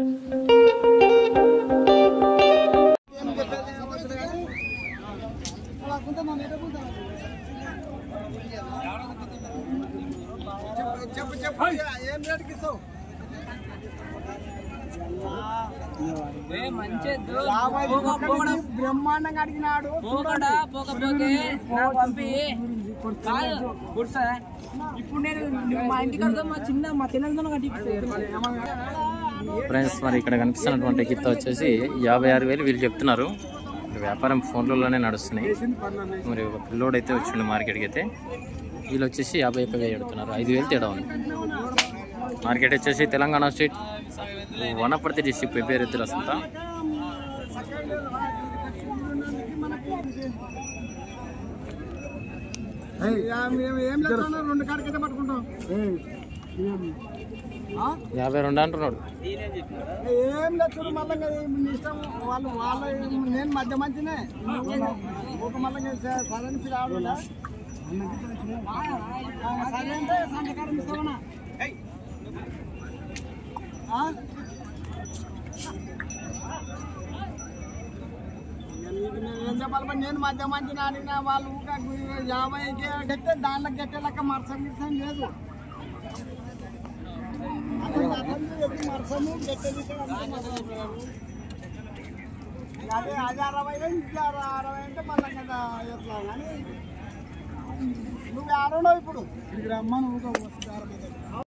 చెప్పు చెప్పు ఏం రేటుకి ఇస్తావు బ్రహ్మాండంగా అడిగినాడు పోకడా పోకపోతే నాకు పంపి కాదు గుడ్సా ఇప్పుడు నేను నువ్వు మా ఇంటికి వెళ్తా మా చిన్న మా తెలంగాణ ఫ్రెండ్స్ మరి ఇక్కడ కనిపిస్తున్నటువంటి గిత్త వచ్చేసి యాభై ఆరు వేలు వీళ్ళు చెప్తున్నారు వ్యాపారం ఫోన్లలోనే నడుస్తున్నాయి మరి ఒక పిల్లోడు అయితే వచ్చిండు మార్కెట్కి అయితే వీళ్ళు వచ్చేసి యాభై ఒక్క వేలు పెడుతున్నారు ఐదు వేలు తేడా ఉంది మార్కెట్ వచ్చేసి తెలంగాణ స్టేట్ వనపర్తి డిస్టిక్ పేరు ఎత్తులు అసంతా మేము ఏం లేదు రెండు కాడికైతే పట్టుకుంటాం ఆ? యాభై రెండు అంటున్నాడు ఏం లేదు చూడు మళ్ళీ నీ ఇష్టం వాళ్ళు వాళ్ళ నేను మధ్య మంచినే ఒక మళ్ళీ సరైన పిల్లాడు సరే అంటే సంతకాలం ఇస్తామన్నా ఆ? నీకు నేను ఏం చెప్పాలి మరి నేను మధ్య మంచి అడిగిన వాళ్ళు ఊగా యాభై గెట్టే దాంట్లో గెట్టే లెక్క మరసం గిరసం లేదు అతను అతను ఎప్పుడు మరసము గెట్టే గిట్టే అంతా మరసము. అదే అది అరవై ఇది అర- అరవై అంటే మళ్ళీ కదా ఎట్లా కానీ నువ్వు ఆడున్నావు ఇప్పుడు ఇక్కడ అమ్మ నువ్వు వస్తుంది అరవై దగ్గర.